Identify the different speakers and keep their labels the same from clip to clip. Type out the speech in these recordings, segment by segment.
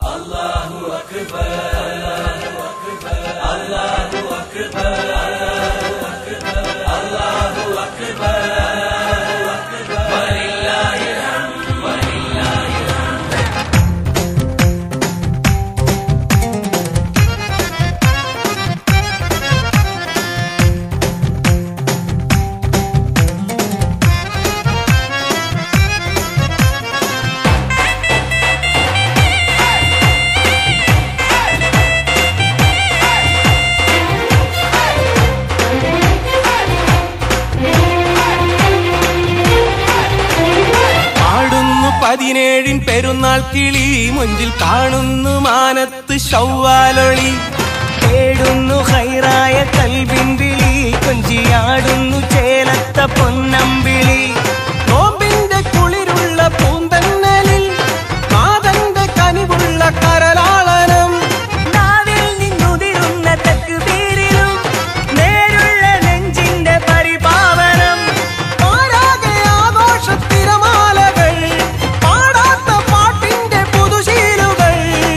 Speaker 1: പാടുന്നു പതിനേഴിൻ പെരുന്നാൾ കിളി മുഞ്ചിൽ കാണുന്നു മാനത്ത് ശൗവാലൊളി
Speaker 2: തേടുന്നു ഹൈറായ കൽവിൻ വിളി കൊഞ്ചിയാടുന്നു ചേലത്ത പൊന്നമ്പിളി
Speaker 1: നോമ്പിന്റെ കുളിരുള്ള പൂന്തന്നലിൽ നാദന്റെ കനിവുള്ള കരലാളനം
Speaker 2: നാവിൽ നിന്നുതിരുന്ന തക്കുബീരിലും നേരുള്ള നെഞ്ചിന്റെ പരിപാവനം
Speaker 1: ആരാകെ ആഘോഷത്തിരമാലകൾ പാടാത്ത പാട്ടിന്റെ പുതുശീലുകൾ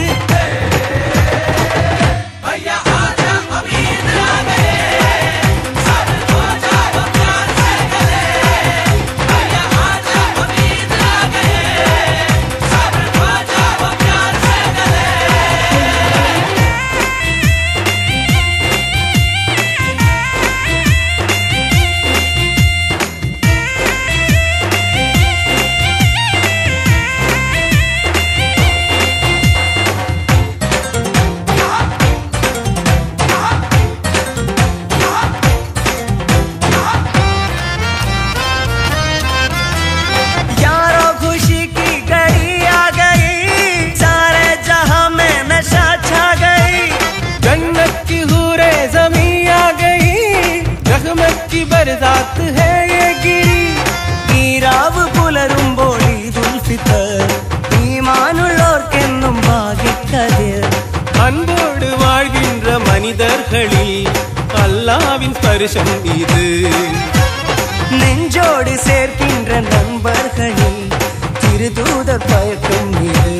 Speaker 2: यारो खुशी की घड़ी आ गई सारे जहां में नशा छा गई
Speaker 1: जन्नत की हूरे जमी आ गई रहमत की बरसात है ये गिरी
Speaker 2: ഈരാവ് പുലരുമ്പോൾ ഈദുൽ ഫിത്തർ ഈമാനുള്ളോർക്കെന്നും ഭാഗ്യക്കതിർ
Speaker 1: அன்போடு வாழ்கின்ற மனிதர்களில் அல்லாவின் ஸ்பர்ஷம் இது
Speaker 2: நெஞ்சோடு சேர்க்கின்ற நண்பர்களில் திருதூதர் பயக்கும் இது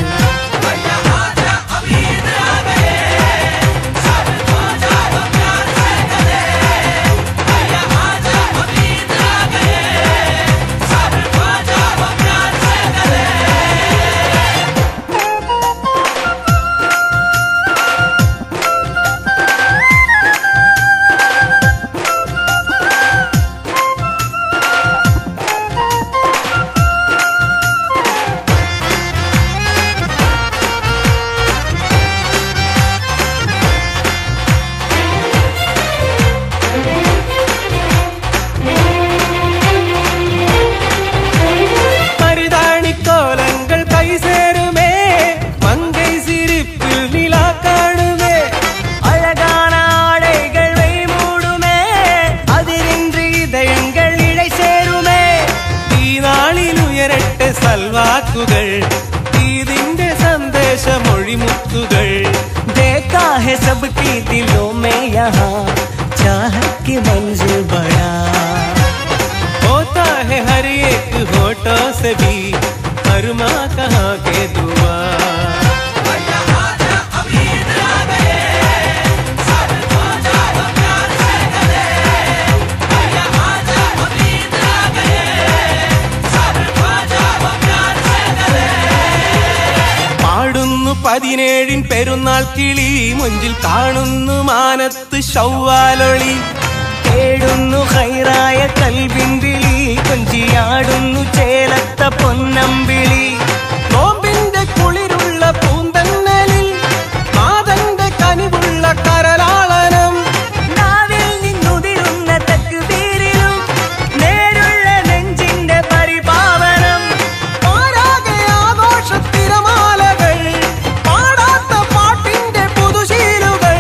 Speaker 1: மருதாணிக்கோலங்கள் கை சேருமே மங்கை சிரிப்பில் நிலா காணுமே
Speaker 2: அழகான ஆடைகள் வை மூடுமே அதிரின்றி இதயங்கள் இழை சேருமே
Speaker 1: ഈ നാളിൽ ഉയരട്ടെ സൽവാക്കുകൾ ഇതിന്റെ സന്ദേശമൊഴിമുത്തുകൾ
Speaker 2: देखा है सबकी दिलों में यहाँ चाहत की मंजिल बड़ा
Speaker 1: होता है हर एक होठों से भी हर माँ कहाँ के दुआ പാടുന്നു പതിനേഴിൻ പെരുന്നാൾ കിളി മുഞ്ചിൽ കാണുന്നു മാനത്ത് ശൗവാലൊളി
Speaker 2: തേടുന്നു ഹൈറായ കൽവിൻ വിളി കൊഞ്ചിയാടുന്നു ചേലത്ത പൊന്നമ്പിളി
Speaker 1: നോമ്പിന്റെ കുളിരുള്ള പൂന്തന്നലിൽ നാദന്റെ കനിവുള്ള കരലാളനം
Speaker 2: നാവിൽ നിന്നുതിരുന്ന തക്കുബീരിലും നേരുള്ള നെഞ്ചിന്റെ പരിപാവനം
Speaker 1: ആരാകെ ആഘോഷത്തിരമാലകൾ പാടാത്ത പാട്ടിന്റെ പുതുശീലുകൾ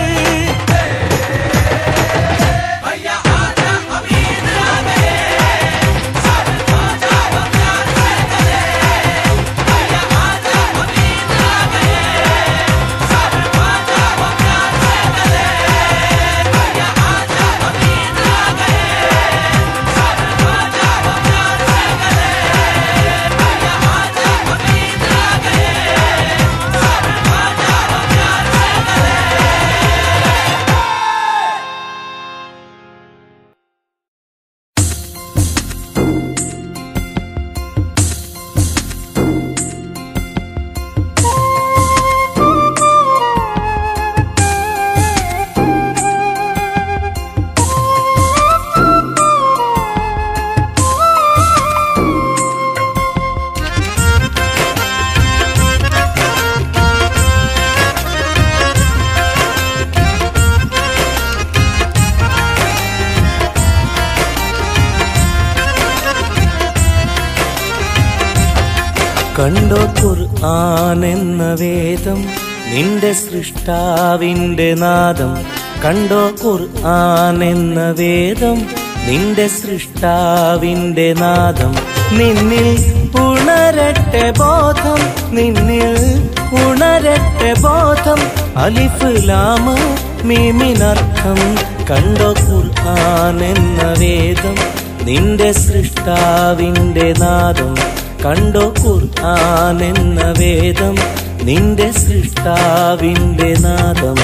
Speaker 2: കണ്ടോ ഖുർആൻ എന്ന വേദം നിന്റെ സൃഷ്ടാവിന്റെ നാദം കണ്ടോ ഖുർആൻ എന്ന വേദം നിന്റെ സൃഷ്ടാവിന്റെ നാദം നിന്നിൽ ഉണരട്ടെ ബോധം നിന്നിൽ ഉണരട്ടെ ബോധം അലിഫ് ലാമ് മീമിനർത്ഥം കണ്ടോ ഖുർആൻ എന്ന വേദം നിന്റെ സൃഷ്ടാവിന്റെ നാദം കണ്ടോ ഖുർആൻ എന്ന വേദം നിന്റെ സൃഷ്ടാവിന്റെ നാദം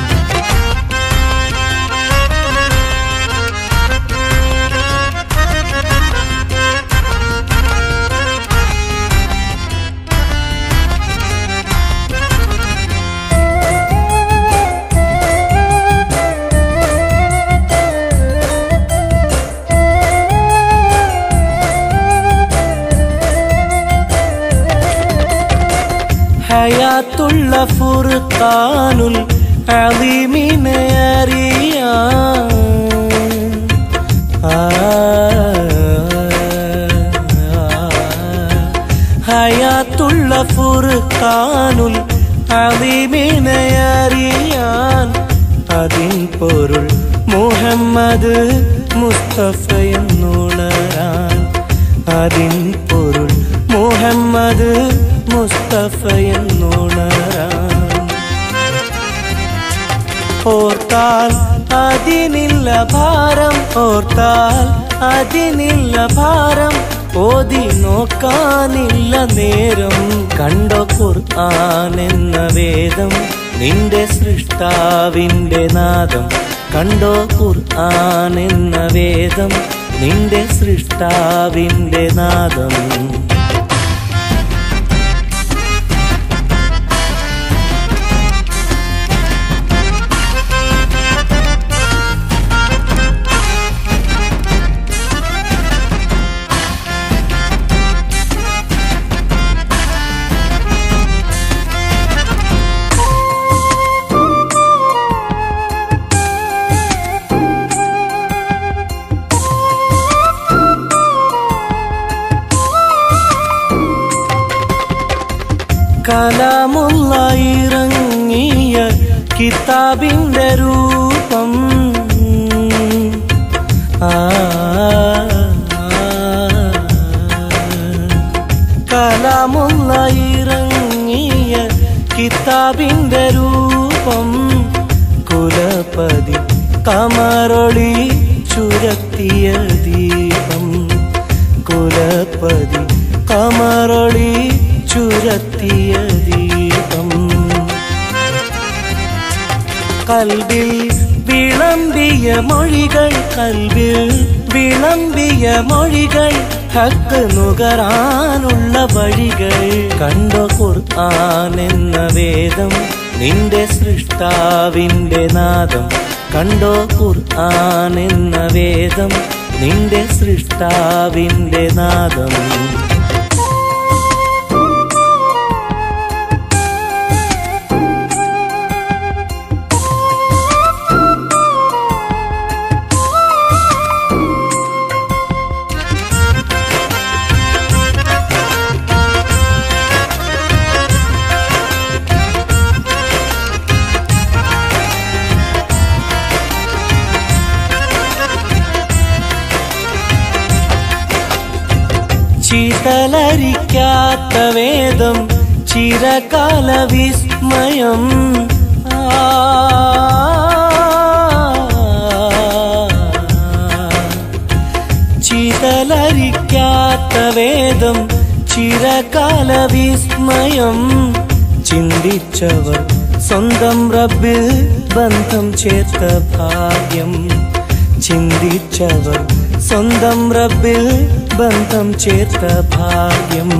Speaker 2: ഹയാത്തുള്ള ഫുർഖാനുൽ അലീമിനെ അറിയാൻ ആ, ഹയാത്തുള്ള ഫുർഖാനുൽ അലീമിനെ അറിയാൻ അതിൻ പൊരുൾ മുഹമ്മദ് മുസ്തഫയെന്നുണരാൻ അതിൻ പൊരുൾ മുഹമ്മദ് മുസ്തഫയെന്നുണരാൻ ഓർത്താൽ അതിനില്ല ഭാരം ഓർത്താൽ അതിനില്ല ഭാരം ഓതി നോക്കാനില്ല നേരം കണ്ടോ ഖുർആൻ എന്ന വേദം നിന്റെ സൃഷ്ടാവിന്റെ നാദം കണ്ടോ ഖുർആൻ എന്ന വേദം നിന്റെ സൃഷ്ടാവിന്റെ നാദം കലാമുള്ള ഇറങ്ങിയ കിതാബിന്റെ രൂപം ആ, കലാമുള്ള ഇറങ്ങിയ കിതാബിന്റെ രൂപം കുലപതി കമറൊളി ചുരത്തിയ ദീപം കുലപതി കമറൊളി ചുരത്തിയ ദീപം കൽവിൽ വിളമ്പിയ മൊഴികൾ കൽവിൽ വിളമ്പിയ മൊഴികൾ ഹക്ക് നുകരാനുള്ള വഴികൾ കണ്ടോ ഖുർആൻ എന്ന വേദം നിന്റെ സൃഷ്ടാവിന്റെ നാദം കണ്ടോ ഖുർആൻ എന്ന വേദം നിന്റെ സൃഷ്ടാവിന്റെ നാദം ചിതലരിക്കാത്ത വേദം ചിരകാല വിസ്മയം ആ. ചിതലരിക്കാത്ത വേദം ചിരകാല വിസ്മയം ചിന്തിച്ചവർ സ്വന്തം റബ്ബിൽ ബന്ധം ചേർത്ത ഭാഗ്യം ചിന്തിച്ചവർ സ്വന്തം റബ്ബിൽ ബന്ധം ചേർത്ത ഭാഗ്യം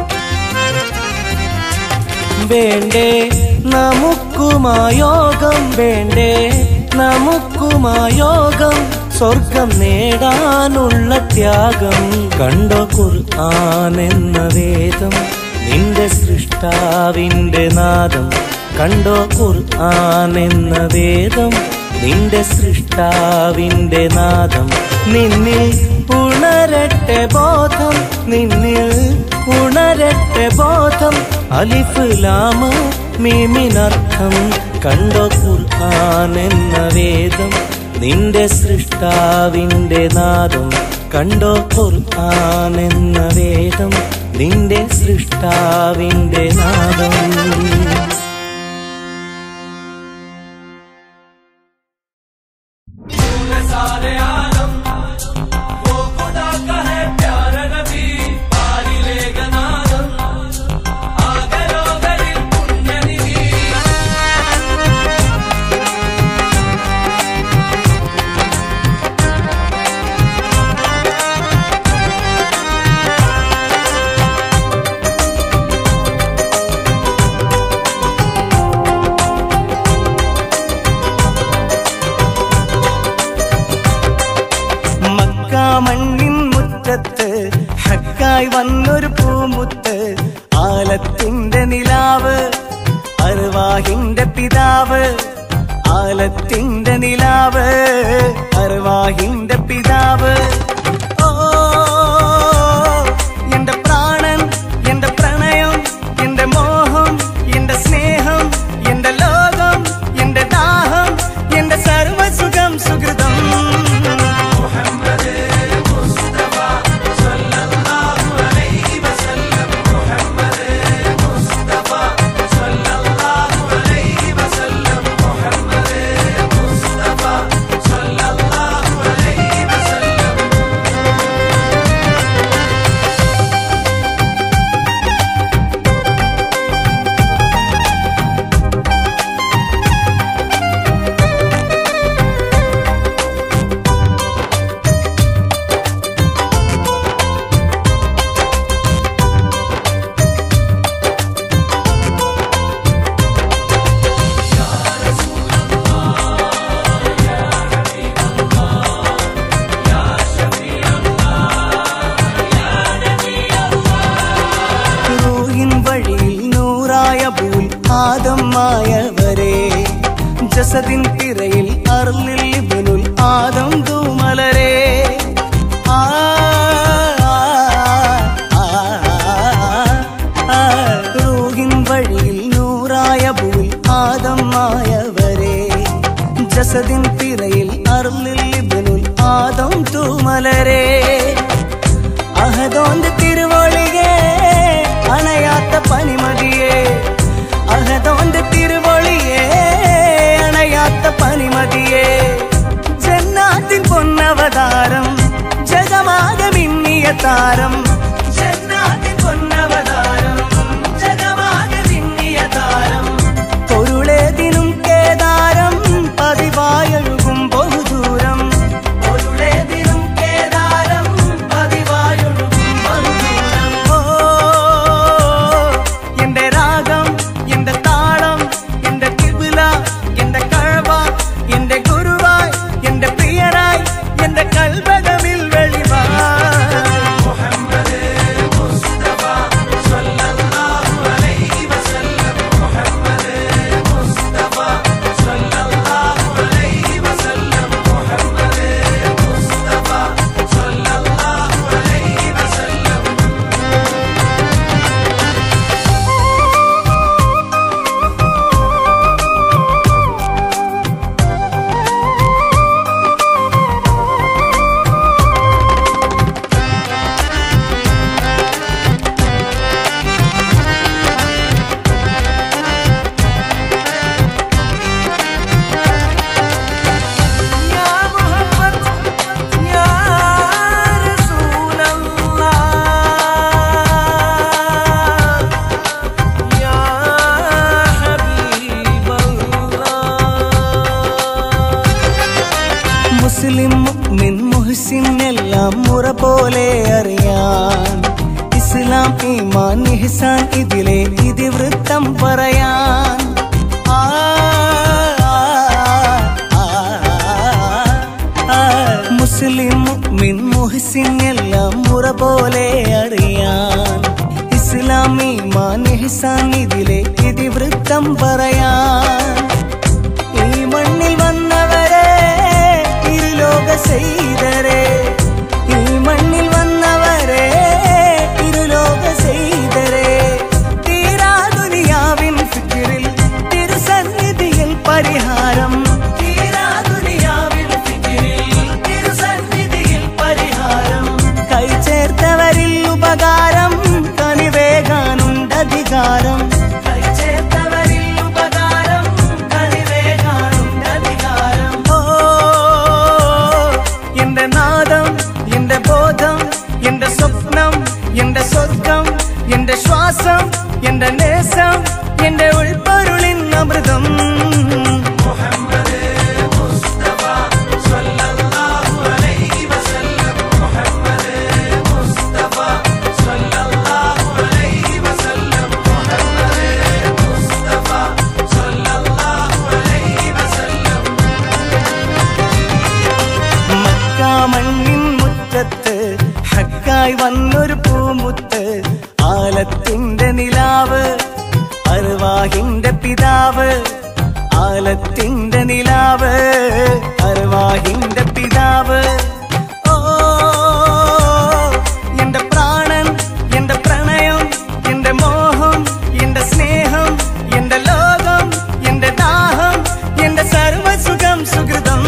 Speaker 2: വേണ്ടേ നമുക്കുമായോഗം വേണ്ടേ നമുക്കുമായോഗം സ്വർഗം നേടാനുള്ള ത്യാഗം കണ്ടോ ഖുർആൻ എന്ന വേദം നിന്റെ സൃഷ്ടാവിന്റെ നാദം കണ്ടോ ഖുർആൻ എന്ന വേദം നിന്റെ സൃഷ്ടാവിന്റെ നാദം നിന്നിൽ ഉണരട്ടെ ബോധം നിന്നിൽ ഉണരട്ടെ ബോധം അലിഫ് ലാമ മീമിനർത്ഥം കണ്ടോ ഖുർആൻ എന്ന വേദം നിന്റെ സൃഷ്ടാവിന്റെ നാദം കണ്ടോ ഖുർആൻ എന്ന വേദം നിന്റെ സൃഷ്ടാവിന്റെ നാദം മക്ക മണ്ണിൻ മുറ്റത്ത് ഹക്കായി വന്നൊരു പൂമുത്ത് ആലത്തിന്റെ നിലാവ് അർവാഹിന്റെ പിതാവ് ആലത്തിന്റെ നിലാവ് അർവാഹിന്റെ പിതാവ് ഓ എന്റെ പ്രാണൻ എന്റെ പ്രണയം എന്റെ മോഹം എന്റെ സ്നേഹം എന്റെ ലോകം എന്റെ ദാഹം എന്റെ സർവസുഖം സുഹൃതം റൂഹിൻ വഴിയിൽ നൂറായ പൂൽ ആദമായവരെ ജസദിൻ തിരയിൽ അർലിൽ ഇബ്നുൽ ആദം തൂമലരെ ആ, ആ, ആ, ആ, റൂഹിൻ വഴിയിൽ നൂറായ പൂൽ ആദമായവരെ ജസദിൻ തിരയിൽ അർലിൽ ഇബ്നുൽ ആദം തൂമലരെ അഹദോന്റെ തിരുവൊളികെ അണയാത്ത പനിമതിയെ അഹദോന്റെ തിരുവൊളിയെ അണയാത്ത പനിമതിയെ ജന്നാത്തിൻ പൊന്നവതാരം ജഗമാകെ മിന്നിയ താരം ജന്നാത്തിൻ പൊന്നവതാരം ജഗമാകെ മിന്നിയ താരം പൊരുളേതിനും കേദാരം പതിവായൊഴുകും ബഹുദൂരം പൊരുളേതിനും കേദാരം പതിവായൊഴുകും ബഹുദൂരം ഓ എന്റെ രാഗം എന്റെ താളം എന്റെ കിബില എന്റെ കഴവ എന്റെ ഗുരുവാய் എന്റെ പ്രിയനായി എന്റെ കൽബകമിൽ വെളിവാ يا محمد يا رسول الله يا حبيب الله മുസ്ലിം മുഅ്മിൻ മുഹ്സിൻ എല്ലാം മുറ പോലെ അറിയാൻ ഇസ്ലാം ഈമാൻ ഇഹ്സാൻ ഇതിലെ ഇതിവൃത്തം പറയാൻ ആ, ആ, ആ, ആ, മുസ്ലിം മുഅ്മിൻ മുഹ്സിൻ എല്ലാം മുറ പോലെ അറിയാൻ ഇസ്ലാം ഈമാൻ ഇഹ്സാൻ ഇതിലെ ഇതിവൃത്തം പറയാൻ ഈ മണ്ണിൽ വന്നവരെ ഇരുലോക ചെയ്തരെ ഈ അർവാഹിന്റെ പിതാവ് ആലത്തിന്റെ നിലാവ് അർവാഹിന്റെ പിതാവ് ഓ എന്റെ പ്രാണൻ എന്റെ പ്രണയം എന്റെ മോഹം എന്റെ സ്നേഹം എന്റെ ലോകം എന്റെ ദാഹം എന്റെ സർവസുഖം സുഹൃതം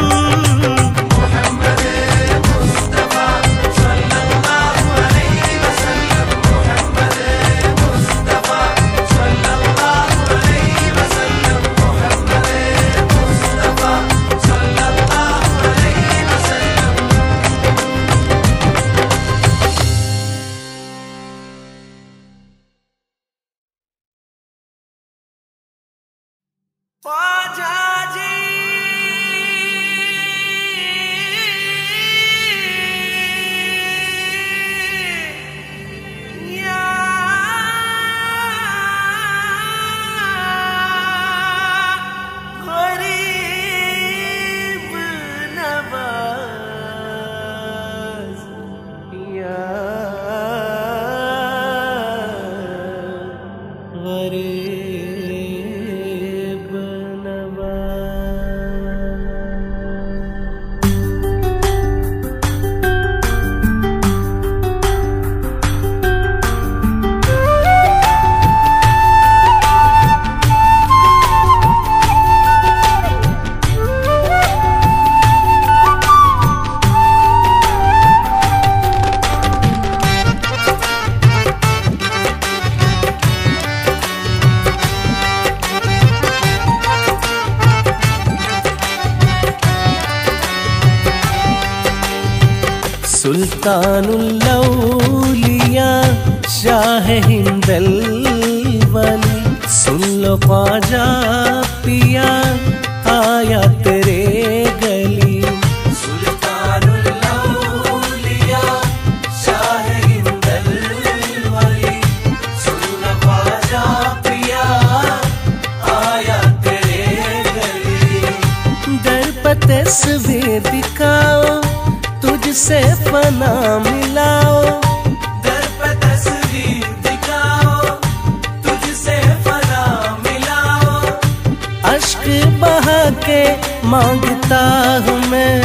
Speaker 2: सुल्तानुल्लौलिया शाह हिंदल वली सुन लो ख्वाजा पिया आया तेरे गली सुल्तानुल्लौलिया शाह हिंदल वली सुन लो ख्वाजा पिया आया तेरे गली दर पर तस्वीर दिखाओ तुझसे फना मिलाओ दर पर तस्वीर दिखाओ तुझसे फना मिलाओ अश्क बहा के मांगता हूँ मैं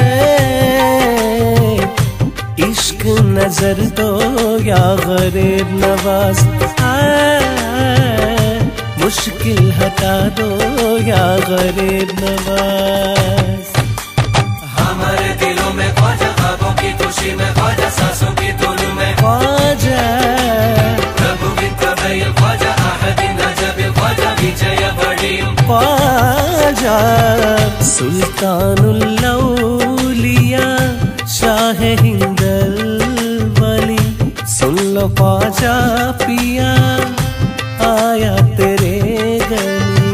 Speaker 2: इश्क नजर दो या गरीब नवाज आए, मुश्किल हटा दो या गरीब नवाज
Speaker 3: हमारे दिलों में ख्वाजा ख्वाबों की खुशी में ख्वाजा सांसों की धुन में
Speaker 2: ख्वाजा
Speaker 3: प्रभु विक्रमय ख्वाजा अहदी नजब ख्वाजा विजय बड़ी
Speaker 2: ख्वाजा सुल्तानुल्लौलिया शाह हिंदल वली सुन लो ख्वाजा पिया आया तेरे गली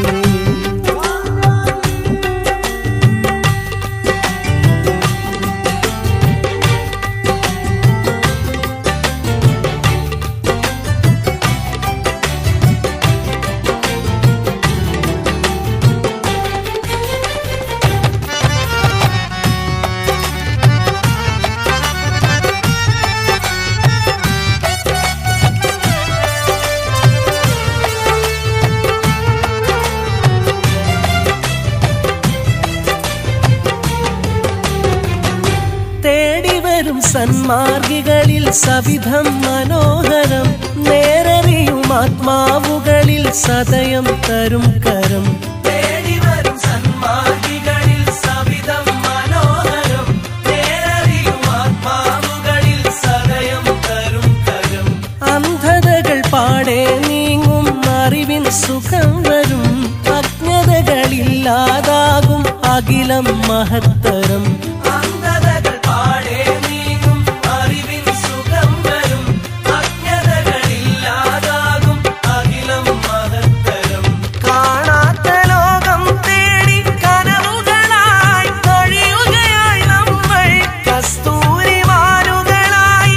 Speaker 2: തേടി വരും സന്മാർഗികളിൽ സവിധം മനോഹരം നേരറിയും ആത്മാവുകളിൽ സദയം തരും കരം തേടി വരും സന്മാർഗികളിൽ സവിധം മനോഹരം നേരറിയും ആത്മാവുകളിൽ സദയം തരും കരം അന്ധതകൾ പാടെ നീങ്ങും അറിവിൻ സുഖം വരും അജ്ഞതകളില്ലാതാകും അഖിലം മഹത്തരം അന്ധതകൾ പാടെ നീങ്ങും അറിവിൻ സുഖം വരും അജ്ഞതകളില്ലാതാകും അഖിലം മഹത്തരം കാണാത്ത ലോകം തേടി കനവുകളായി കഴിയുകയായി നമ്മൾ കസ്തൂരിമാനുകളായി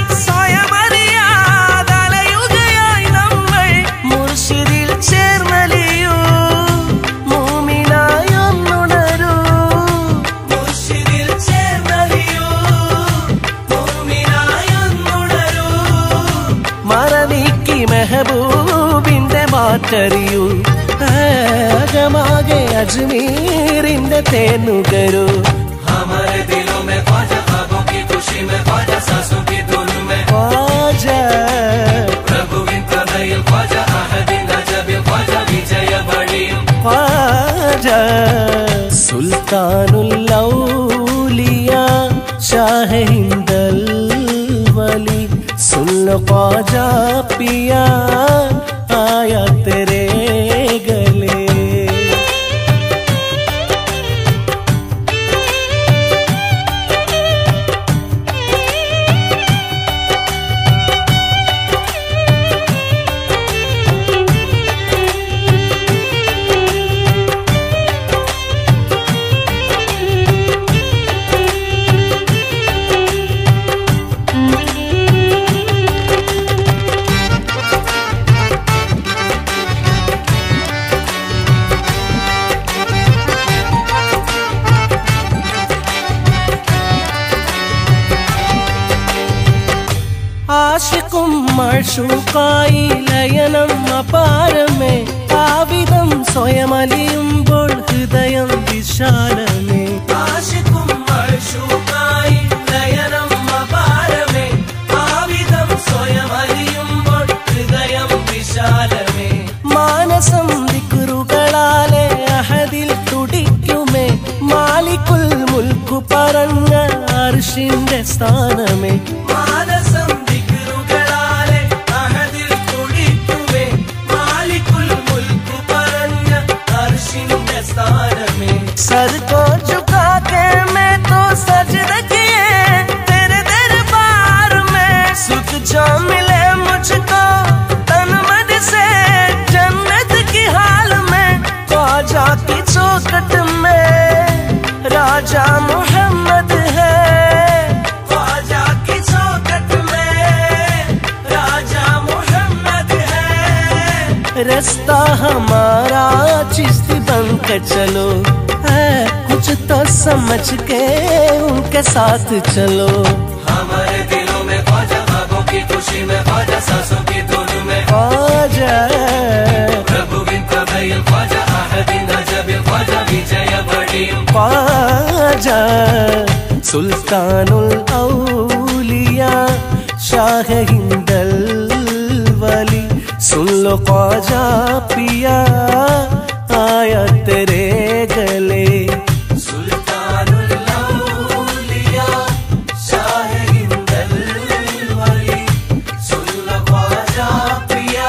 Speaker 2: സ്വയമറിയാതലയുകയായി നമ്മൾ മുർഷിദിൽ ചേർന്നലിയൂ മൂമിനായി ഒന്നുണരൂ മുർഷിദിൽ ചേർന്നലിയൂ മൂമിനായി ഒന്നുണരൂ മറനീക്കി മെഹബൂബിന്റെ മാറ്ററിയൂ ഏ
Speaker 1: മനമാകെ അജ്മീറിന്റെ തേനുകരൂ
Speaker 3: हमारे दिलों में ख्वाजा ख्वाबों की खुशी में ख्वाजा सांसों की धुन में
Speaker 1: ഖ്വാജ
Speaker 3: प्रभु प्रदय ख्वाजा अहदिन अजब ख्वाजा विजय बड़िയും
Speaker 1: ഖ്വാജ സുൽത്താനുൽ ഔലിയ ഷാഹ് ഹിന്ദൽ വലി സുൻ ഖ്വാജ പിയ ആയ തെരേ ഗലേ ആശിക്കും മഷൂക്കായി ലയനം അപാരമേ ആവിധം സ്വയമലിയുമ്പോൾ ഹൃദയം വിശാലമേ
Speaker 3: ആശിക്കും മഴശൂക്കായി ലയനം അപാരമേ ആവിധം സ്വയം അറിയുമ്പോൾ ഹൃദയം വിശാലമേ
Speaker 1: മാനസം ദിക്കുറുകളാലെ അഹദിൽ തുടിക്കുമേ മാലിക്കുൽ മുൽക്കു പറഞ്ഞ അർഷിന്റെ സ്ഥാനമേ
Speaker 3: മാനസം ദിക്റുകളാലെ അഹദിൽ തുടിക്കുമേ മാലിക്കുൽ മുൽക്കു പറഞ്ഞ അർഷിന്റെ സ്ഥാനമേ
Speaker 1: सर को झुका के मैं तो सजद किए तेरे दरबार में सुख जो मिले मुझको तन मन से जन्नत की हाल में ख्वाजा की चौकट में राजा मोहम्मद है
Speaker 3: ख्वाजा की चौकट में राजा मोहम्मद है
Speaker 1: रास्ता हमारा चिश्ती बन कर चलो है कुछ तो समझ के उनके साथ चलो
Speaker 3: हमारे दिलों में ख्वाजा ख्वाबों की खुशी में ख्वाजा सांसों की धुन में
Speaker 1: ख्वाजा
Speaker 3: प्रभु प्रभय ख्वाजा अहदिन अजब ख्वाजा विजय बड़िയും
Speaker 1: ख्वाजा सुल्तानुल औलिया शाह हिंदल वाली सुन लो ख्वाजा पिया आया तेरे गले
Speaker 3: सुल्तानुल औलिया शाह हिंदल वली सुन लो ख्वाजा पिया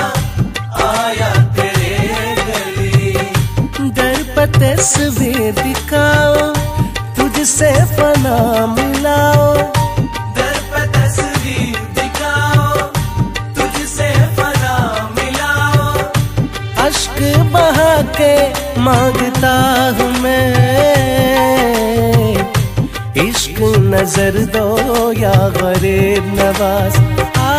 Speaker 3: आया तेरे गली
Speaker 1: दर पर तस्वीर दिखाओ तुझसे फना मिलाओ
Speaker 3: दर पे तस्वीर दिखाओ तुझसे फना मिलाओ
Speaker 1: अश्क बहा के मांगता हूँ मैं इश्क नजर दो या गरीब नवाज आ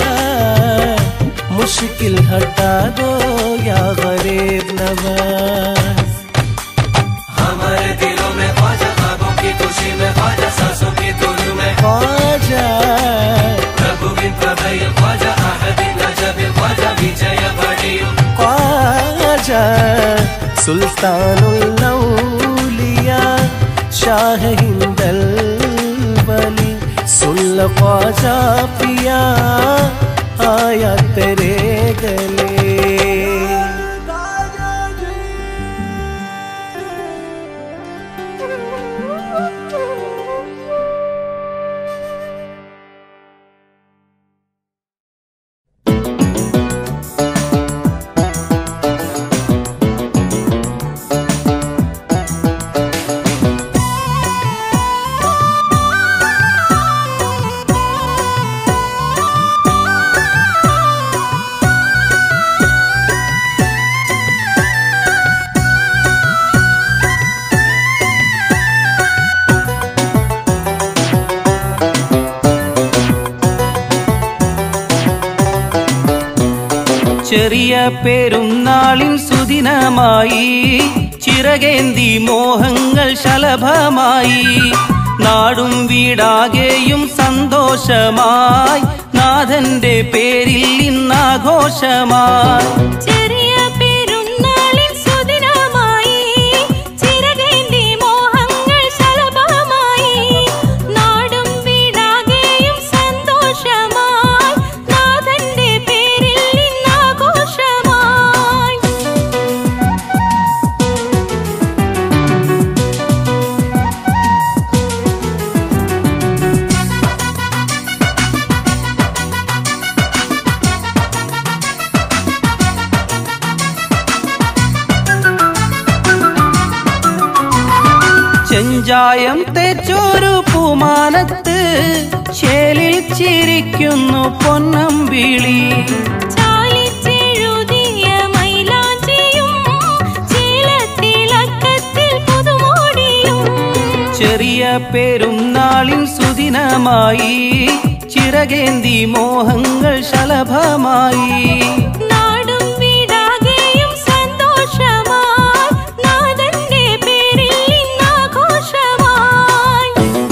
Speaker 1: मुश्किल हटा दो या गरीब नवाज
Speaker 3: हमारे दिलों में ख्वाजा ख्वाबों की खुशी में ख्वाजा सांसों की धुन में
Speaker 1: ख्वाजा
Speaker 3: प्रभु प्रभय ख्वाजा अहदिन अजब ख्वाजा विजय बड़िയും
Speaker 1: ख्वाजा सुल्तानुल औलिया शाह हिंदल वली सुन लो ख्वाजा पिया आया तेरे गले
Speaker 4: ചെറിയ പെരുന്നാളിൻ സുദിനമായി ചിറകേന്തി മോഹങ്ങൾ ശലഭമായി നാടും വീടാകെയും സന്തോഷമായി നാഥന്റെ പേരിൽ ഇന്നാഘോഷമായി
Speaker 5: ചെറിയ പെരുന്നാളിൻ സുദിനമായി
Speaker 4: ചെഞ്ചായം തേച്ചൊരു പൂമാനത്ത് ചേലിൽ ചിരിക്കുന്നു പൊന്നമ്പിളി
Speaker 5: ചാലിച്ചെഴുതിയ മൈലാഞ്ചിയും ചീലത്തിലക്കത്തിൽ പുതുമോടിയും
Speaker 4: ചെറിയ പെരുന്നാളിൻ സുദിനമായി ചിറകേന്തി മോഹങ്ങൾ ശലഭമായി
Speaker 5: നാടും വീടാകെയും സന്തോഷമായി നാഥന്റെ പേരിൽ ഇന്നാഘോഷമായി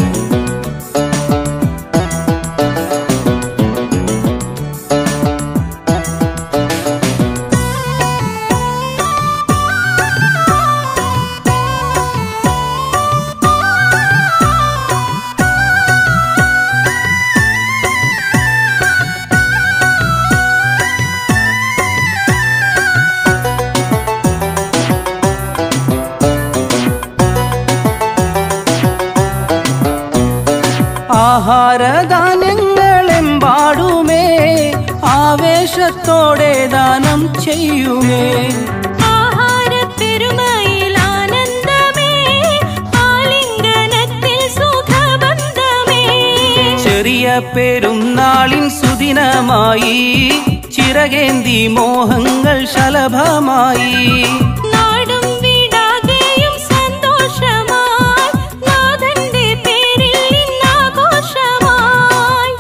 Speaker 4: ആഹാരധാന്യങ്ങളെമ്പാടുമേ ആവേശത്തോടെ ദാനം ചെയ്യുമേ
Speaker 5: ആഹാരപ്പെരുമയിൽ ആനന്ദമേ ആലിംഗനത്തിൽ സുഖബന്ധമേ
Speaker 4: ചെറിയ പെരുന്നാളിൻ സുദിനമായി ചിറകേന്തി മോഹങ്ങൾ ശലഭമായി
Speaker 5: നാടും വീടാകെയും സന്തോഷമായി നാഥന്റെ പേരിൽ ഇന്നാഘോഷമായി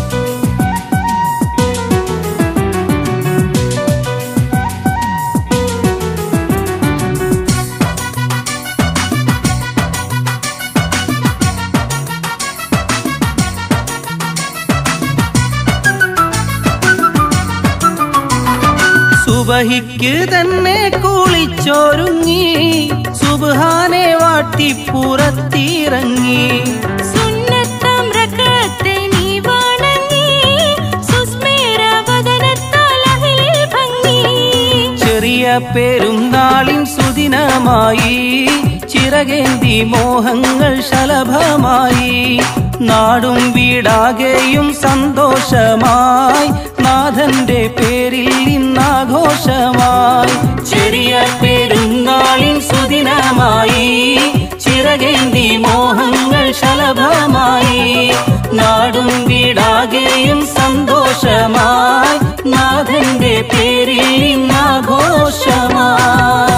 Speaker 4: സുബഹിക്ക് തന്നെ കുളിച്ചൊരുങ്ങി സുബാനെ വാട്ടി പുറത്തിറങ്ങി
Speaker 5: സുന്നത്തം റകഅത്തെ നീ വണങ്ങി സുസ്മേരവദനത്താൽ അഹ്ലിൽ ഭംഗി
Speaker 4: ചെറിയ പെരുന്നാളിൻ സുദിനമായി ചിറകേന്തി മോഹങ്ങൾ ശലഭമായി നാടും വീടാകെയും സന്തോഷമായി നാഥന്റെ പേരിൽ ഇന്നാഘോഷമായി ചെറിയ പെരുന്നാളിൻ സുദിനമായി ചിറകേന്തി മോഹങ്ങൾ ശലഭമായി നാടും വീടാകെയും സന്തോഷമായി നാഥന്റെ പേരിൽ ഇന്നാഘോഷമായി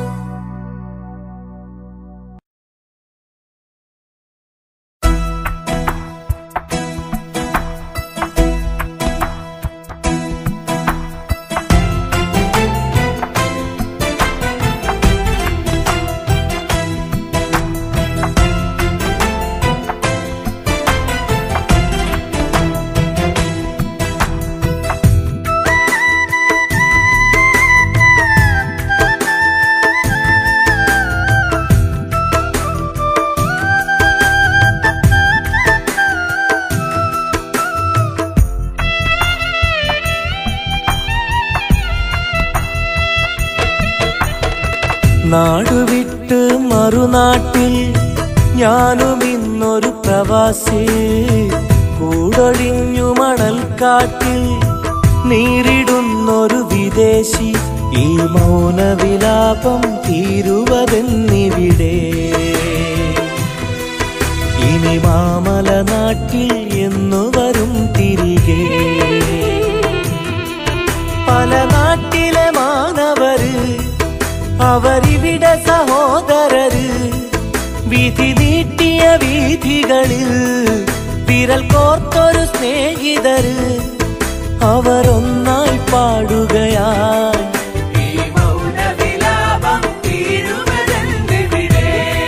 Speaker 1: നാടുവിട്ട് മറുനാട്ടിൽ ഞാനും ഇന്നൊരു പ്രവാസി കൂടൊഴിഞ്ഞു മണൽക്കാട്ടിൽ നീരിടുന്നൊരു വിദേശി ഈ മൗനവിലാപം തീരുവതെന്നിവിടെ ഇനി മാമല നാട്ടിൽ എന്നു വരും തിരികെ പല നാട്ടിലെ മാനവര് അവരിവിടെ സഹോദരര് വിധി നീട്ടിയ വീഥികളിൽ വിരൽ കോർത്തൊരു സ്നേഹിതര് അവരൊന്നായി പാടുകയായി
Speaker 3: ഈ മൗനവിലാപം തീരുവതെന്നിവിടെ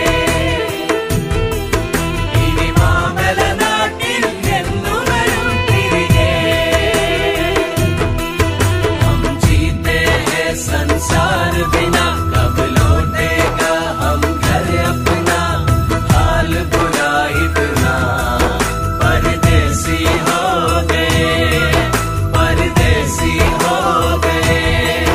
Speaker 3: ഇനി മാമല നാട്ടിൽ എന്നു വരും തിരികെ हम जीते हैं संसार बिना कब लौटेगा हम घर अपना हाल बुरा इतना परदेसी हो गए परदेसी हो गए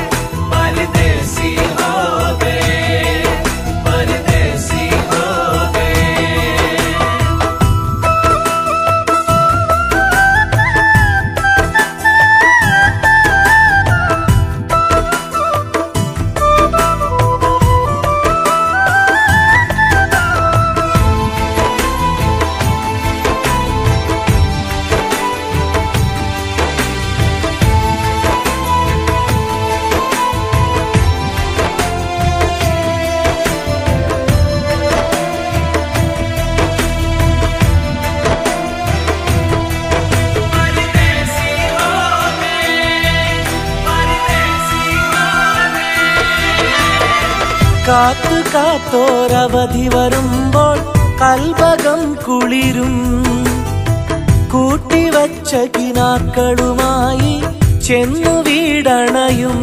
Speaker 1: കാത്തു കാത്തോരവധി വരുമ്പോൾ കൽവകം കുളിരും കൂട്ടിവച്ച കിനാക്കളുമായി ചെന്നു വീടണയും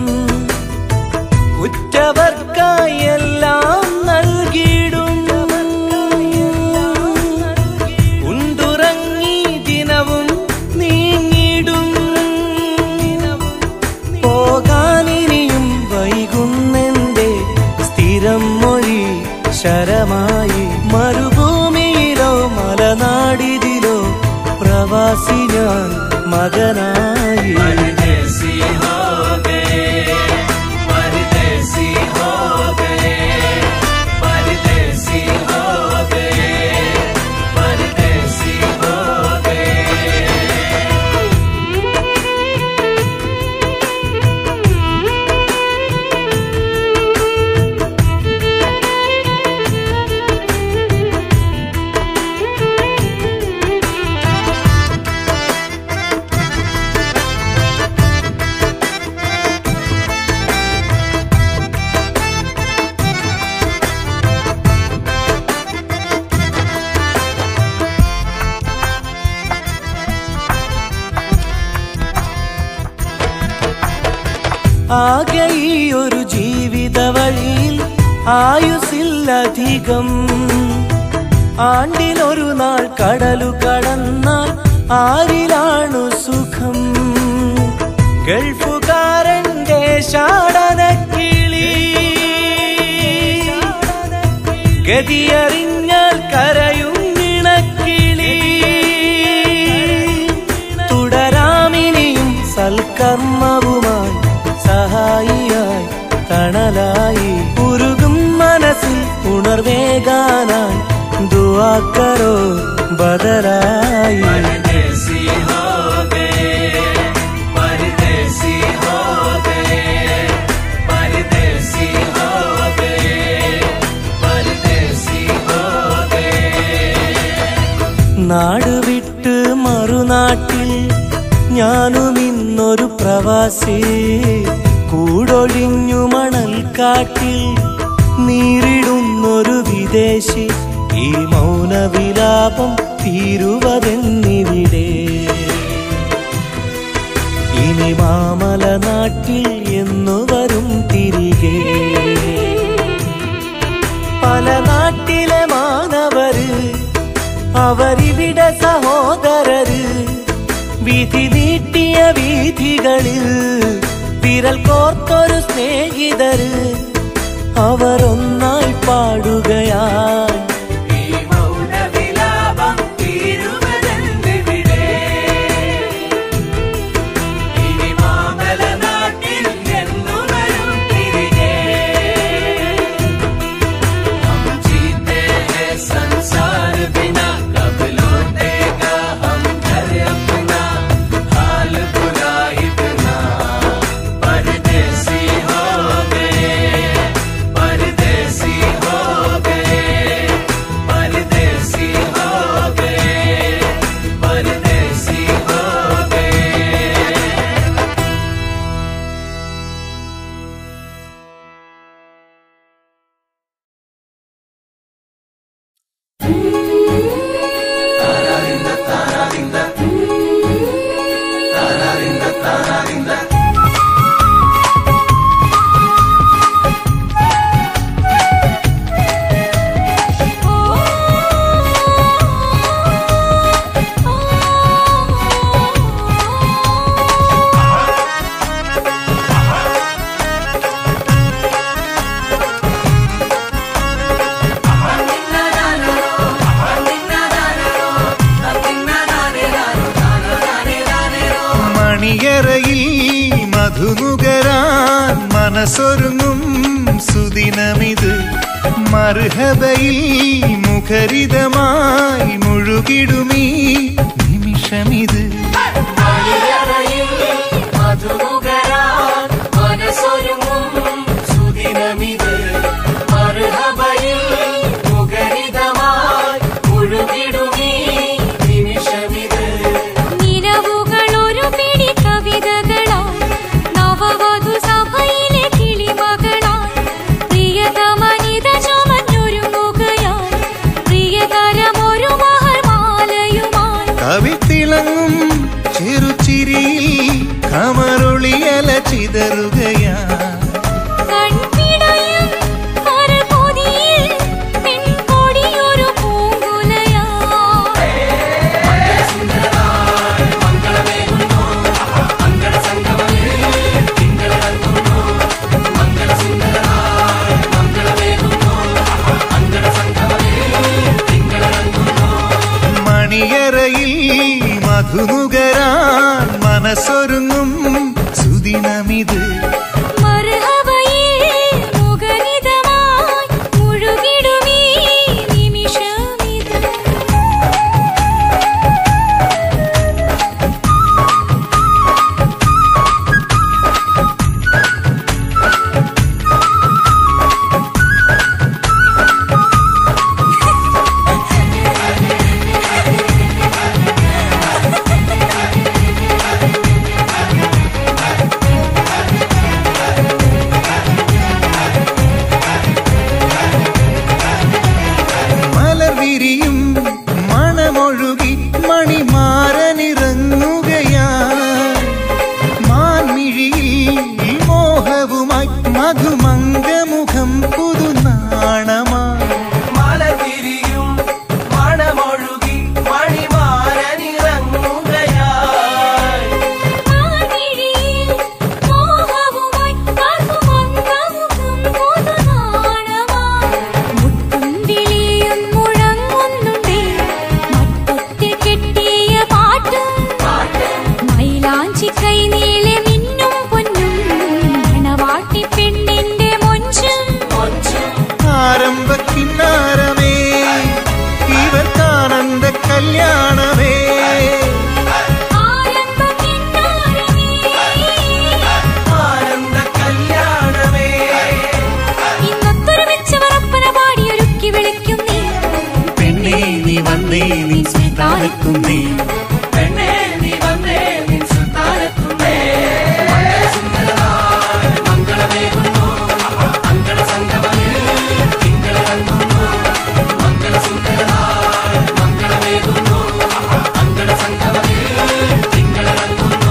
Speaker 1: ഉറ്റവർക്കായി എല്ലാം നൽകിയിടും ഉണ്ടുറങ്ങി ദിനവും നീങ്ങിടും പോകാനിനിയും വൈകുന്നെന്റെ സ്ഥിരം മൊഴി ശരമായി മരുഭൂമിയിലോ മലനാടിതിലോ പ്രവാസി ഞാൻ മകനായി
Speaker 3: परदेसी हो गए परदेसी हो गए परदेसी हो गए परदेसी हो गए
Speaker 1: ആകെ ഈ ഒരു ജീവിത വഴിയിൽ ആയുസില്ലധികം ആണ്ടിലൊരു നാൾ കടലു കടന്നാൽ ആരിലാണു സുഖം ഗൾഫുകാരന്റെ ഷാടനക്കിളി ഗതിയറിഞ്ഞാൽ കരയും ഇണക്കിളി തുടരാമിനിയും സൽക്കർമ്മവുമായി സഹായിയായി തണലായി ഉരുകും മനസ്സിൽ ഉണർവേകാനായി ദുവാക്കരോ ബദലായി
Speaker 3: परदेसी हो गए परदेसी हो गए परदेसी हो गए परदेसी हो गए
Speaker 1: നാട് വിട്ട് മറുനാട്ടിൽ ഞാനും ഇന്നൊരു പ്രവാസി കൂടൊഴിഞ്ഞു മണൽക്കാട്ടിൽ നീറിടുന്നൊരു വിദേശി ഈ മൗനവിലാപം തീരുവതെന്നിവിടെ ഇനി മാമല നാട്ടിൽ എന്നു വരും തിരികെ പല നാട്ടിലെ മാനവര് അവരിവിടെ സഹോദരര് വിധി നീട്ടിയ വീഥികളിൽ വിരൽ കോർത്തൊരു സ്നേഹിതര് അവരൊന്നായി പാടുകയായി
Speaker 3: ഈ മൗനവിലാപം തീരുവതെന്നിവിടെ ഇനി മാമല നാട്ടിൽ എന്നു വരും തിരികെ हम जीते हैं संसार बिना कब लौटेगा हम घर अपना हाल बुरा इतना परदेसी हो गए परदेसी हो गए परदेसी हो गए परदेसी हो गए
Speaker 6: മണിയറയിൽ മധുനുകരാൻ മനസ്സൊരുങ്ങും സുദിനമിത് മർഹബയിൽ മുഖരിതമായി മുഴുകിടുമീ നിമിഷമിത്
Speaker 5: നിലവുകൾ ഒരു പിടി കവിതകളായി നവവധു സഭയിലെ കിളിമകളായി പ്രിയതമ
Speaker 6: മനസ്സൊരുങ്ങും സുദിനമിത്
Speaker 5: മർഹബയിൽ മുഖരിതമായി മുഴുകിടുമീ നിമിഷമിത്
Speaker 6: മലർ വിരിയും മണമൊഴുകി മണിമാരനിറങ്ങുകയാ മാൻമിഴിയിൽ മോഹവുമായി മധുമംഗമുഖം പുതുനാണമാ
Speaker 1: മലതിരിയും മണമൊഴുകി മണിമാരനിറങ്ങുകയായി
Speaker 5: ആനിഴിയിൽ മോഹവുമായി കാർക്കുമംഗമുഖം പുതുനാണമായി മുട്ടും വിളിയും മുഴങ്ങുന്നുണ്ടേ മട്ടത്തിൽ കെട്ടിയ പാട്ടും മൈലാഞ്ചി കൈ നീളെ മിന്നും പൊന്നും മണവാട്ടി പെണ്ണിന്റെ മൊഞ്ചും
Speaker 6: ആരംഭ കിന്നാരമേ ഇവർക്കാനന്ദ കല്യാണമേ
Speaker 1: ആനന്ദ കല്യാണമേ
Speaker 5: ഇന്നൊത്തൊരുമിച്ച് വറപ്പന പാടിയൊരുക്കി വിളിക്കും നീ
Speaker 6: പെണ്ണേ നീ വന്നേ നീ സുൽത്താനത്തുന്നേ
Speaker 1: പെണ്ണേ നീ വന്നേ നിൻ സുൽത്താനത്തുന്നേ മംഗളമേകുന്നു അങ്കണ സംഗമത്തിൽ തിങ്കളറങ്ങുന്നു മംഗളസുന്ദരനാൾ മംഗളമേകുന്നു അങ്കണ സംഗമത്തിൽ തിങ്കളറങ്ങുന്നു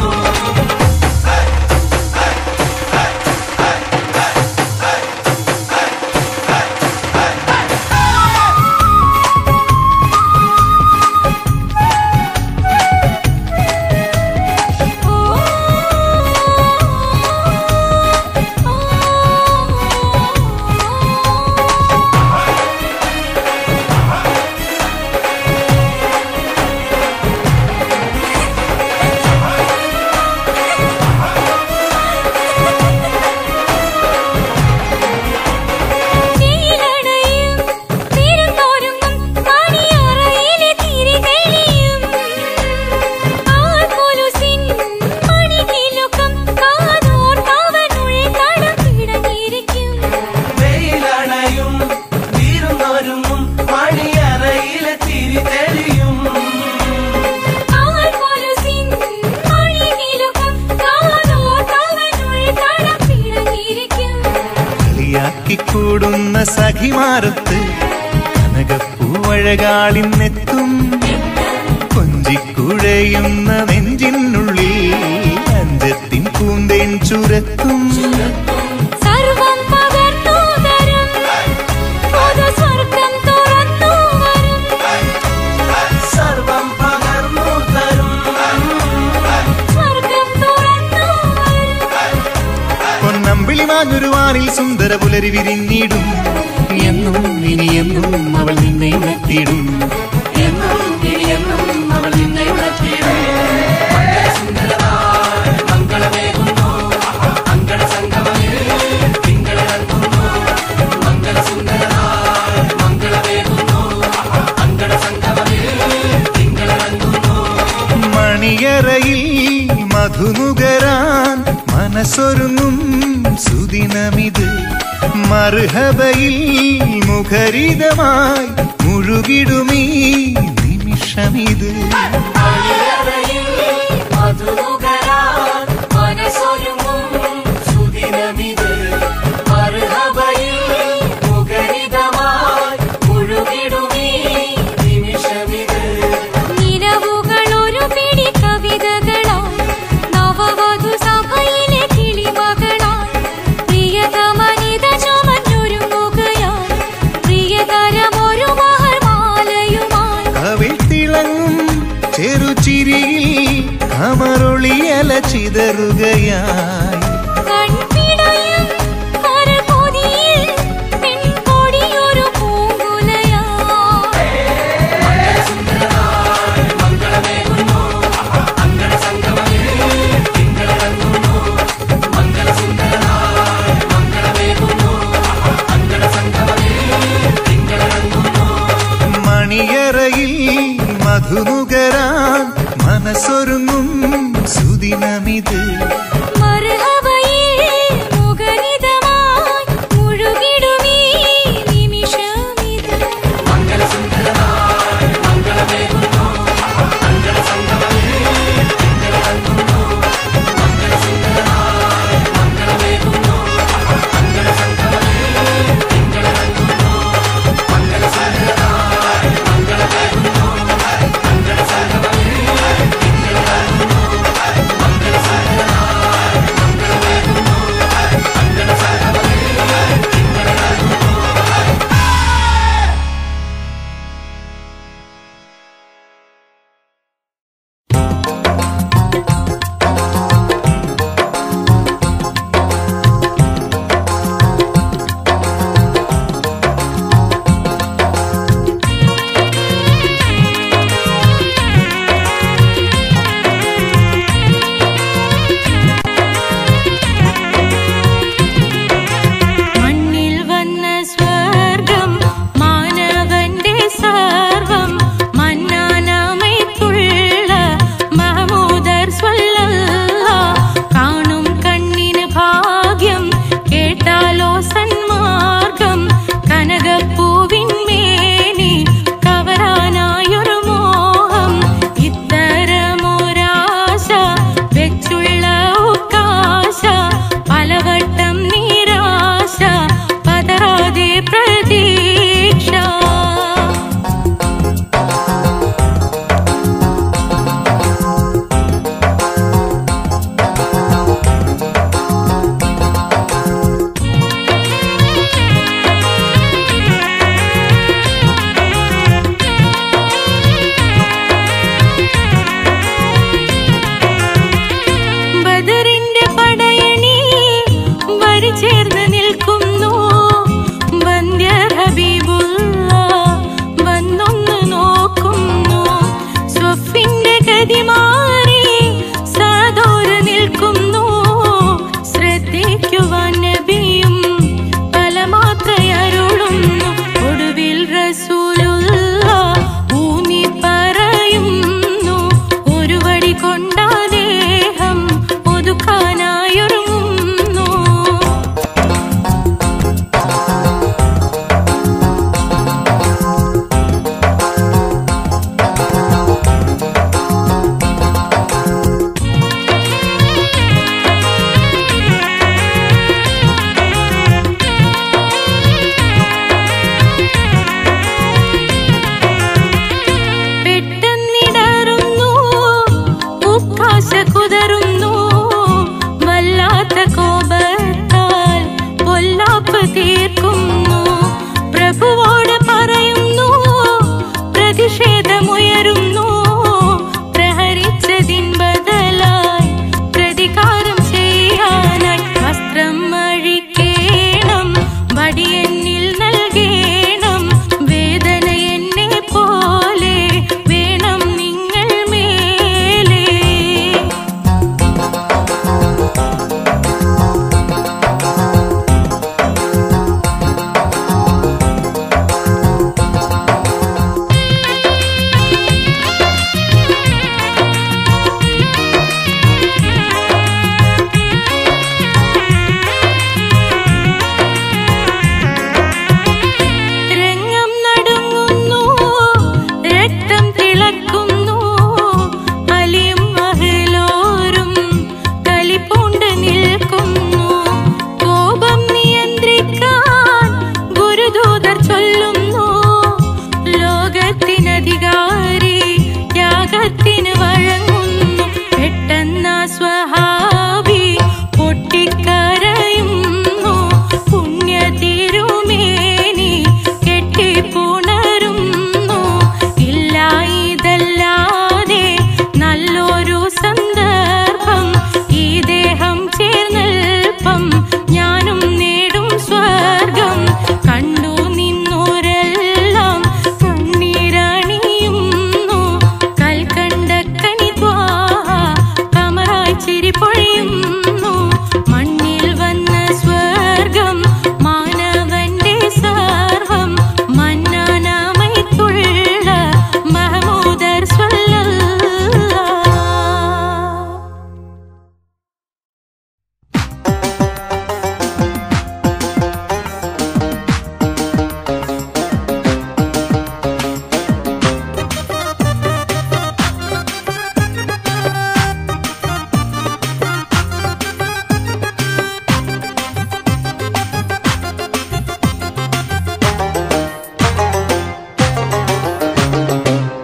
Speaker 5: നീലടയും തിരുത്തോരുങ്ങും മണിയറയിലെ തിരിതെളിയും ആൽക്കൊലുസിൻ മണികിലുക്കം കാതോർത്തവനുള്ളിൽ തടംപിടഞ്ഞിരിക്കും
Speaker 1: വെയിലണയും വീരുന്നൊരുങ്ങും മണിയറയിലെ തിരി തെളിയും
Speaker 5: ആൽക്കൊലുസിൻ മണികിലുക്കം കാതോർത്തവനുള്ളിൽ തടംപിടഞ്ഞിരിക്കും
Speaker 6: കളിയാക്കിക്കൂടുന്ന സഖിമാരത്ത് കനകപ്പൂവഴകാളിന്നെത്തും കൊഞ്ചിക്കുഴയുന്ന നെഞ്ചിനുള്ളിൽ അഞ്ചത്തിൻ പൂന്തേൻ ചുരത്തും
Speaker 5: സർവം പകർന്നു തരും പുതു സ്വർഗം തുറന്നു വരും
Speaker 1: സർവം പകർന്നു തരും
Speaker 5: സ്വർഗം തുറന്നു വരും
Speaker 6: പൊന്നമ്പിളി മാഞ്ഞൊരുവാനിൽ സുന്ദര പുലരി വിരിഞ്ഞിടും എന്നും ഇനി എന്നും അവൾ നിന്നെ ഉണർത്തിയിടും
Speaker 1: എന്നും ഇനി എന്നും അവൾ നിന്നെ ഉണർത്തിയിടും മംഗളസുന്ദരനാൾ മംഗളമേകുന്നു അങ്കണ സംഗമത്തിൽ തിങ്കളറങ്ങുന്നു മംഗളസുന്ദരനാൾ മംഗളമേകുന്നു അങ്കണ സംഗമത്തിൽ തിങ്കളറങ്ങുന്നു
Speaker 6: മണിയറയിൽ മധുനുകരാൻ മനസ്സൊരുങ്ങും സുദിനമിത് മർഹബയിൽ മുഖരിതമായി മുഴുകിടുമീ നിമിഷമിത്
Speaker 1: മണിയറയിൽ മധുനുകരാൻ മനസ്സൊരുങ്ങും സുദിനമിത് മർഹബയിൽ മുഖരിതമായി മുഴുകിടുമീ നിമിഷമിത്
Speaker 5: നിലവുകൾ ഒരു പിടി കവിതകളായി നവവധു സഭയിലെ കിളിമകളായി പ്രിയതമനിത ചുമഞ്ഞൊരുങ്ങുകയായി പ്രിയതരമൊരു മഹർമാലയുമായി
Speaker 6: കവിൾ തിളങ്ങും ചെറുചിരിയിൽ കമറൊളിയല ചിതറുകയായി
Speaker 5: കൺപിടയും കരപൊതിയിൽ പെൺകൊടിയൊരു പൂങ്കുലയായി
Speaker 1: മംഗളമേകുന്നു അങ്കണ സംഗമത്തിൽ
Speaker 6: മധുനുകരാൻ മനസ്സൊരുങ്ങും സുദിനമിത്
Speaker 5: മർഹബയിൽ മുഖരിതമായി മുഴുകിടുമീ നിമിഷമിത്
Speaker 3: ും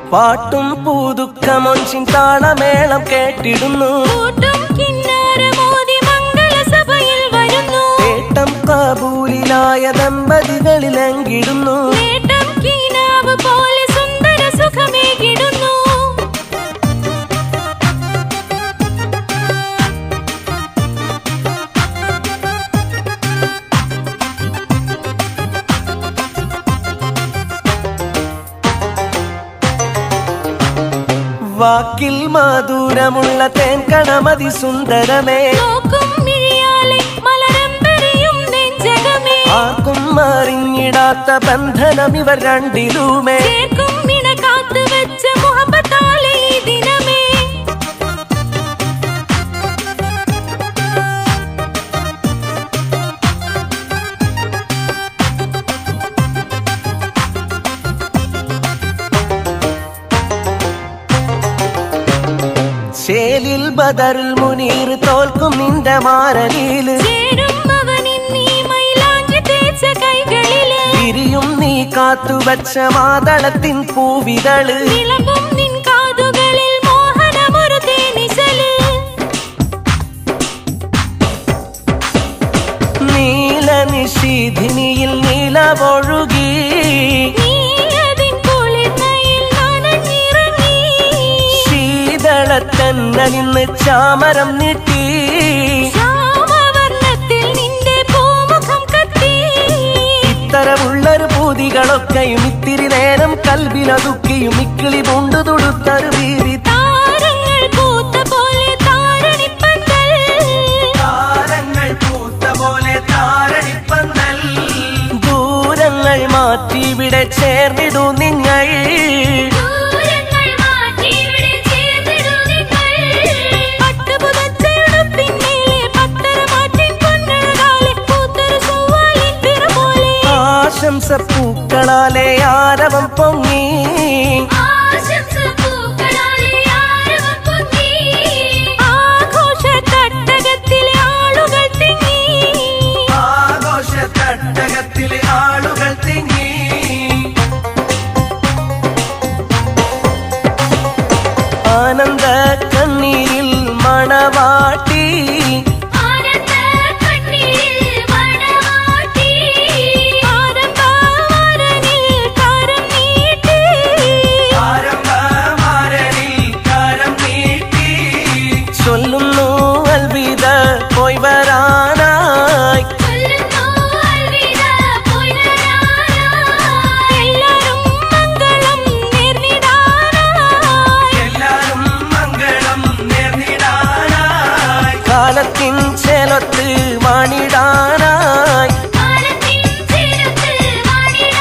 Speaker 1: പാട്ടും പൂതുക്കമൊഞ്ചിൻ താളമേളം കേട്ടിടുന്നു
Speaker 5: കൂട്ടും കിന്നാരമോതി മംഗളസഭയിൽ വരുന്നു
Speaker 1: തേട്ടം കാബൂലിലായ ദമ്പതികളിലെങ്കിടുന്നു
Speaker 5: നേട്ടം കീനാവ് പോലെ സുന്ദര സുഖമേകിടുന്നു
Speaker 1: വാക്കിൽ മാധുരമുള്ള തേൻകണമതി സുന്ദരമേ
Speaker 5: നോക്കും മിഴിയാലെ മലരമ്പരിയും നെഞ്ചകമേ
Speaker 1: ആർക്കും അറിഞ്ഞിടാത്ത ബന്ധനം ഇവർ രണ്ടിലുമേ
Speaker 5: ചേർക്കും മിണ കാത്തു വെച്ച മുഹബത്താലെ ഈ ദിനമേ
Speaker 1: ചേലിൽ ബദറിൽ മുനീർ തോൽക്കും നിന്റെ മാരലില്
Speaker 5: ചേരും അവനിൻ നീ മൈലാഞ്ചി തേച്ച കൈകളില്
Speaker 1: തിരിയും നീ കാത്തുവച്ച മാതളത്തിൻ പൂവിതള്
Speaker 5: വിളമ്പും നിൻ കാതുകളിൽ മോഹനമൊരു തേനിശല്
Speaker 1: നീല നിശീധിനിയിൽ നീലവൊഴുകി
Speaker 5: നീയതിൻ കുളിർമയിൽ നനഞ്ഞിറങ്ങി
Speaker 1: ശീതളത്തന്നൽ നിന്ന് ചാമരം നീട്ടി
Speaker 5: ശ്യാമവർണ്ണത്തിൽ നിന്റെ പൂമുഖം കത്തി
Speaker 1: ഇത്തരമുള്ളൊരു പൂതികളൊക്കെയും ഇത്തിരി നേരം കൽവിലതുക്കിയും ഇക്കിളി പൂണ്ടു തൊടുത്തൊരു വീതി
Speaker 5: താരങ്ങൾ പൂത്ത പോലെ താരണിപ്പന്തൽ
Speaker 1: താരങ്ങൾ പൂത്ത പോലെ താരണിപ്പന്തൽ ദൂരങ്ങൾ മാറ്റി ഇവിടെ ചേർന്നിടൂ നിങ്ങൾ
Speaker 5: ദൂരങ്ങൾ മാറ്റി ഇവിടെ ചേർന്നിടൂ നിങ്ങൾ. പട്ടുപുതച്ചെടുപ്പിന്മേലെ പത്തരമാറ്റിൻ പൊന്നഴകാലെ പൂത്തൊരു ചൊവ്വാലിൻ പിറ പോലെ.
Speaker 1: ആശംസ പൂക്കളാലെ ആരവം പൊങ്ങി
Speaker 5: ആശംസപ്പൂക്കളാലെ ആരവം പൊങ്ങി. ആഘോഷ തട്ടകത്തിലെ ആളുകൾ തിങ്ങി
Speaker 1: ആഘോഷ തട്ടകത്തിലെ ആളുകൾ തിങ്ങി ആനന്ദ കണ്ണീരിൽ മണവാട്ടി
Speaker 5: ആനന്ദ കണ്ണീരിൽ മണവാട്ടി ആരംഭവരനിൽ കരം നീട്ടി
Speaker 1: ആരംഭമാരനിൽ കരം നീട്ടി ചൊല്ലുന്നു അൽവിത പോയി വരാനായി
Speaker 5: ചൊല്ലുന്നു അൽവിദ പോയി വരാനായി എല്ലാരും മംഗളം നേർന്നിടാനായി
Speaker 1: എല്ലാരും മംഗളം നേർന്നിടാനായി കാലത്തിൻ ചേലത്ത് മാണിടാനായി
Speaker 5: കാലത്തിൻ തീരത്ത്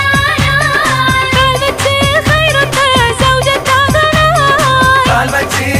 Speaker 5: വാണിടാനായി കാൽവച്ച് ഖൈറത്ത് സൗജത്താകാനായി
Speaker 1: കാൽവച്ച്